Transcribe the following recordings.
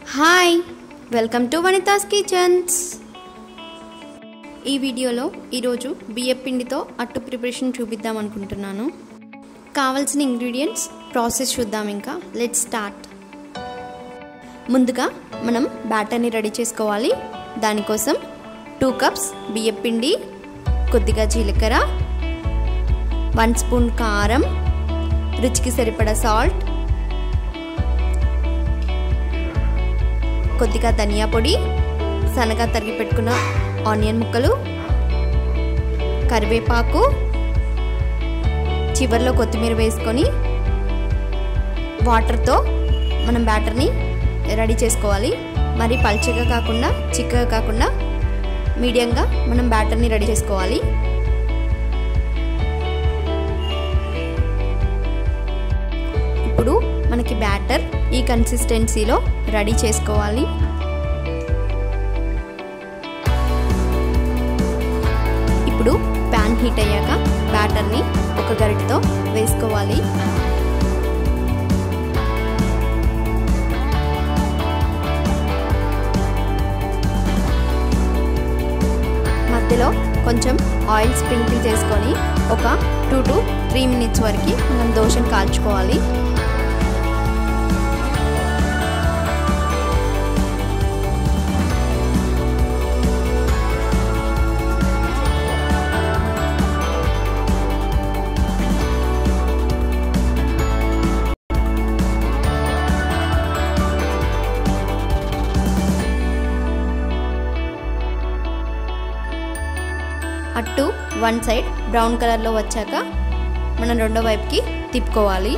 hi welcome to Vanitha's kitchens ఈ వీడియోలో ఈరోజు బియ్య పిండితో అట్టు ప్రిపరేషన్ చూపిద్దాం అనుకుంటున్నాను కావాల్సిన ఇంగ్రీడియంట్స్ ప్రాసెస్ చూద్దాం ఇంకా లెట్ స్టార్ట్ ముందుగా మనం బ్యాటర్ని రెడీ చేసుకోవాలి దానికోసం టూ కప్స్ బియ్య పిండి కొద్దిగా జీలకర్ర వన్ స్పూన్ కారం రుచికి సరిపడా సాల్ట్ కొద్దిగా ధనియా పొడి సన్నగా తరిగి పెట్టుకున్న ఆనియన్ ముక్కలు కరివేపాకు చివరిలో కొత్తిమీర వేసుకొని వాటర్తో మనం బ్యాటర్ని రెడీ చేసుకోవాలి మరి పల్చగా కాకుండా చిక్కగా కాకుండా మీడియంగా మనం బ్యాటర్ని రెడీ చేసుకోవాలి ఇప్పుడు మనకి బ్యాటర్ ఈ కన్సిస్టెన్సీలో రెడీ చేసుకోవాలి ఇప్పుడు ప్యాన్ హీట్ అయ్యాక బ్యాటర్ని ఒక గరిటతో వేసుకోవాలి మధ్యలో కొంచెం ఆయిల్ స్ప్రింకిల్ చేసుకొని ఒక టూ టు త్రీ మినిట్స్ వరకు మనం దోశను కాల్చుకోవాలి అట్టు వన్ సైడ్ బ్రౌన్ కలర్లో వచ్చాక మనం రెండో వైపుకి తిప్పుకోవాలి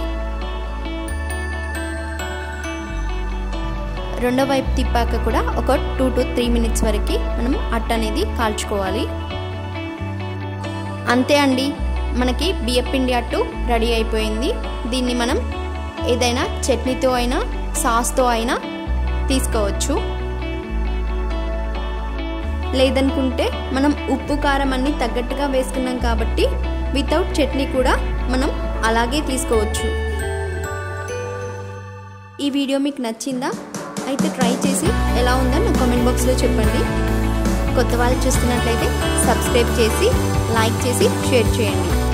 రెండో వైపు తిప్పాక కూడా ఒక టూ టు త్రీ మినిట్స్ వరకు మనం అట్ట అనేది కాల్చుకోవాలి అంతే అండి మనకి బియ్యపిండి అట్టు రెడీ అయిపోయింది దీన్ని మనం ఏదైనా చట్నీతో అయినా సాస్తో అయినా తీసుకోవచ్చు లేదనుకుంటే మనం ఉప్పు కారం అన్ని తగ్గట్టుగా వేసుకున్నాం కాబట్టి వితౌట్ చట్నీ కూడా మనం అలాగే తీసుకోవచ్చు ఈ వీడియో మీకు నచ్చిందా అయితే ట్రై చేసి ఎలా ఉందో నా కామెంట్ బాక్స్లో చెప్పండి కొత్త వాళ్ళు చూస్తున్నట్లయితే సబ్స్క్రైబ్ చేసి లైక్ చేసి షేర్ చేయండి